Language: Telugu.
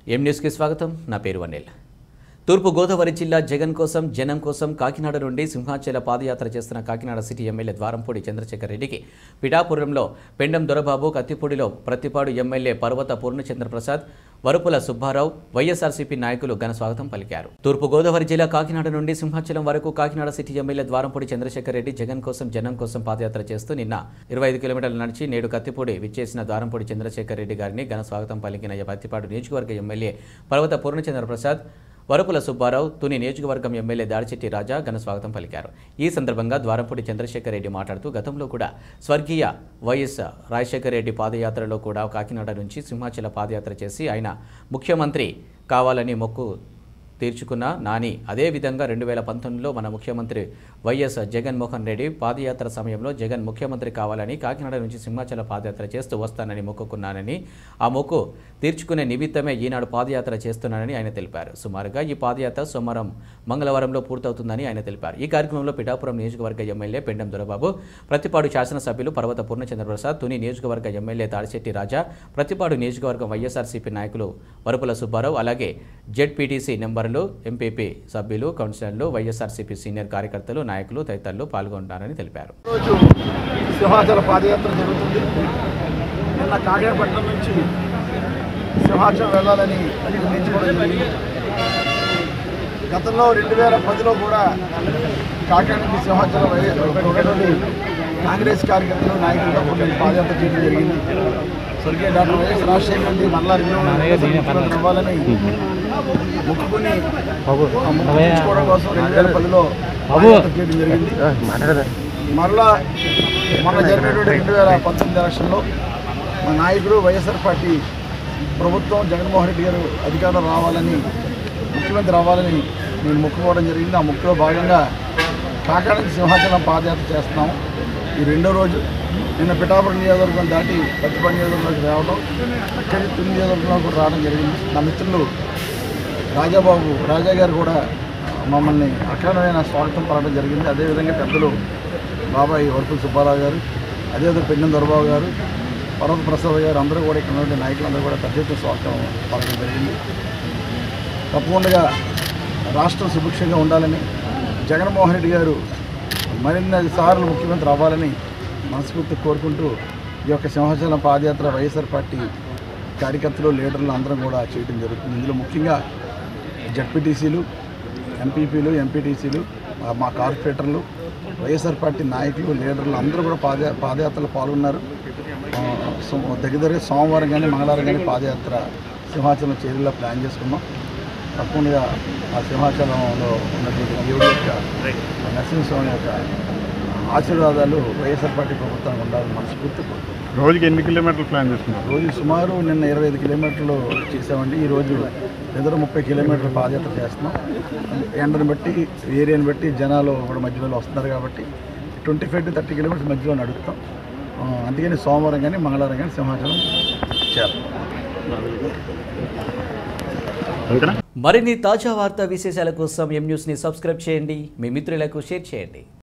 ఎం న్యూస్కి స్వాగతం నా పేరు వన్నెల్ తూర్పు గోదావరి జిల్లా జగన్ కోసం జనం కోసం కాకినాడ నుండి సింహాచల పాదయాత్ర చేస్తున్న కాకినాడ సిటీ ఎమ్మెల్యే ద్వారంపూడి చంద్రశేఖర్ రెడ్డికి పిఠాపురంలో పెండం దొరబాబు కత్తిపూడిలో ప్రతిపాడు ఎమ్మెల్యే పర్వత పూర్ణచంద్ర ప్రసాద్ వరుపుల సుబ్బారావు వైఎస్ఆర్సీపీ నాయకులు ఘన స్వాగతం పలికారు తూర్పు గోదావరి జిల్లా కాకినాడ నుండి సింహాచలం వరకు కాకినాడ సిటీ ఎమ్మెల్యే ద్వారంపూడి చంద్రశేఖర్ రెడ్డి జగన్ కోసం జనం కోసం పాదయాత్ర చేస్తూ నిన్న ఇరవై ఐదు కిలోమీటర్ల నడిచి నేడు కత్తిపూడి విచ్చేసిన ద్వారంపూడి చంద్రశేఖర్ రెడ్డి గారిని ఘన స్వాగతం పలికిన పత్తిపాడు నియోజకవర్గ ఎమ్మెల్యే పర్వత పూర్ణచంద్ర ప్రసాద్ వరపుల సుబ్బారావు తుని నియోజకవర్గం ఎమ్మెల్యే దాడిచెట్టి రాజా ఘన స్వాగతం పలికారు ఈ సందర్భంగా ద్వారంపూడి చంద్రశేఖర్ రెడ్డి మాట్లాడుతూ గతంలో కూడా స్వర్గీయ వైఎస్ రాజశేఖర్ రెడ్డి పాదయాత్రలో కూడా కాకినాడ నుంచి సింహాచల పాదయాత్ర చేసి ఆయన ముఖ్యమంత్రి కావాలని మొక్కు తీర్చుకున్న నాని అదేవిధంగా రెండు వేల పంతొమ్మిదిలో మన ముఖ్యమంత్రి వైఎస్ జగన్మోహన్ రెడ్డి పాదయాత్ర సమయంలో జగన్ ముఖ్యమంత్రి కావాలని కాకినాడ నుంచి సింహాచల పాదయాత్ర చేస్తూ వస్తానని మొక్కుకున్నానని ఆ మొక్కు తీర్చుకునే నిమిత్తమే ఈనాడు పాదయాత్ర చేస్తున్నానని ఆయన తెలిపారు సుమారుగా ఈ పాదయాత్ర సోమవారం మంగళవారంలో పూర్తవుతుందని ఆయన తెలిపారు ఈ కార్యక్రమంలో పిఠాపురం నియోజకవర్గ ఎమ్మెల్యే పెండం దొరబాబు ప్రతిపాడు శాసనసభ్యులు పర్వత పూర్ణచంద్రప్రసాద్ తుని నియోజకవర్గ ఎమ్మెల్యే తాడిశెట్టి రాజా ప్రతిపాడు నియోజకవర్గం వైఎస్ఆర్సీపీ నాయకులు వరుపుల సుబ్బారావు అలాగే జెడ్పీటీసీ నెంబర్లు ఎంపీపీ సభ్యులు కౌన్సిలర్లు వైఎస్ఆర్సీపీ సీనియర్ కార్యకర్తలు నాయకులు తదితరులు పాల్గొంటారని తెలిపారు రోజు సింహాచల పాదయాత్ర జరుగుతుంది నిన్న కాకినాడపట్నం నుంచి సింహాచలం వెళ్ళాలని నిర్ణయించుకోవడం జరిగింది గతంలో రెండు వేల పదిలో కూడా కాకినాడ నుంచి సింహాచలం వెళ్ళేటువంటి కాంగ్రెస్ కార్యకర్తలు నాయకులతో కొన్ని పాదయాత్ర చేయడం జరిగింది స్వర్గీయ డాక్టర్ వైఎస్ రాజశేఖర రెడ్డి మరలా రెండు ముఖ్యమంత్రి అవ్వాలని మొక్కుకుని ఆ మొక్కు తీర్చుకోవడం కోసం రెండు వేల పదిలో పాదయాత్ర చేయడం జరిగింది మరలా మొన్న జరిగినటువంటి రెండు వేల పంతొమ్మిది ఎలక్షన్లో మా నాయకుడు వైఎస్ఆర్ పార్టీ ప్రభుత్వం జగన్మోహన్ రెడ్డి గారు అధికారంలో రావాలని ముఖ్యమంత్రి రావాలని నేను మొక్కుకోవడం జరిగింది ఆ మొక్కులో భాగంగా కాకినాడ నుంచి సింహాచలం పాదయాత్ర చేస్తున్నాము ఈ రెండో రోజు నిన్న పిఠాపురం నియోజకవర్గం దాటి పత్తిపల్లి నియోజకవర్గంలోకి రావడం ఇక్కడి తుని నియోజకవర్గంలో కూడా రావడం జరిగింది నా మిత్రులు రాజాబాబు రాజా గారు కూడా మమ్మల్ని అఖండమైన స్వాగతం పడడం జరిగింది అదేవిధంగా పెద్దలు బాబాయ్ వరకుల సుబ్బారావు గారు అదేవిధంగా పెన్నెం దొరబాబు గారు పర్వత ప్రసాద్ గారు అందరూ కూడా ఇక్కడ ఉన్నటువంటి నాయకులందరూ కూడా పెద్ద ఎత్తున స్వాగతం పడడం జరిగింది తప్పకుండా రాష్ట్రం సుభిక్షంగా ఉండాలని జగన్మోహన్ రెడ్డి గారు మరిన్ని సార్లు ముఖ్యమంత్రి అవ్వాలని మనస్ఫూర్తి కోరుకుంటూ ఈ యొక్క సింహాచలం పాదయాత్ర వైఎస్ఆర్ పార్టీ కార్యకర్తలు లీడర్లు అందరం కూడా చేయడం జరుగుతుంది ఇందులో ముఖ్యంగా జడ్పీటీసీలు ఎంపీపీలు ఎంపీటీసీలు మా కార్పొరేటర్లు వైఎస్ఆర్ పార్టీ నాయకులు లీడర్లు అందరూ కూడా పాద పాదయాత్రలో పాల్గొన్నారు ఆ, సో దగ్గర దగ్గర సోమవారం కానీ మంగళవారం కానీ పాదయాత్ర సింహాచలం చేరులో ప్లాన్ చేసుకున్నాం తప్పకుండా ఆ సింహాచలంలో ఉన్నటువంటి దేవుడి యొక్క నరసింహస్వామి యొక్క ఆశీర్వాదాలు వైఎస్ఆర్ పార్టీ ప్రభుత్వానికి ఉండాలని మనస్ఫూర్తి కోరుకుంటున్నాం. రోజుకి ఎన్ని కిలోమీటర్లు ప్లాన్ చేస్తున్నారు రోజు సుమారు నిన్న ఇరవై ఐదు కిలోమీటర్లు చేసామండి ఈరోజు ఎదురు ముప్పై కిలోమీటర్ల పాదయాత్ర చేస్తున్నాం ఎండను బట్టి ఏరియాని బట్టి జనాలు కూడా మధ్యలో వస్తున్నారు కాబట్టి twenty five to thirty kilometres మధ్యలో నడుపుతాం ఆ, అందుకని సోమవారం కానీ మంగళవారం కానీ సింహాచలం చేస్తాం అంతేనా మరిన్ని తాజా వార్తా విశేషాల కోసం ఎం న్యూస్ని సబ్స్క్రైబ్ చేయండి మీ మిత్రులకు షేర్ చేయండి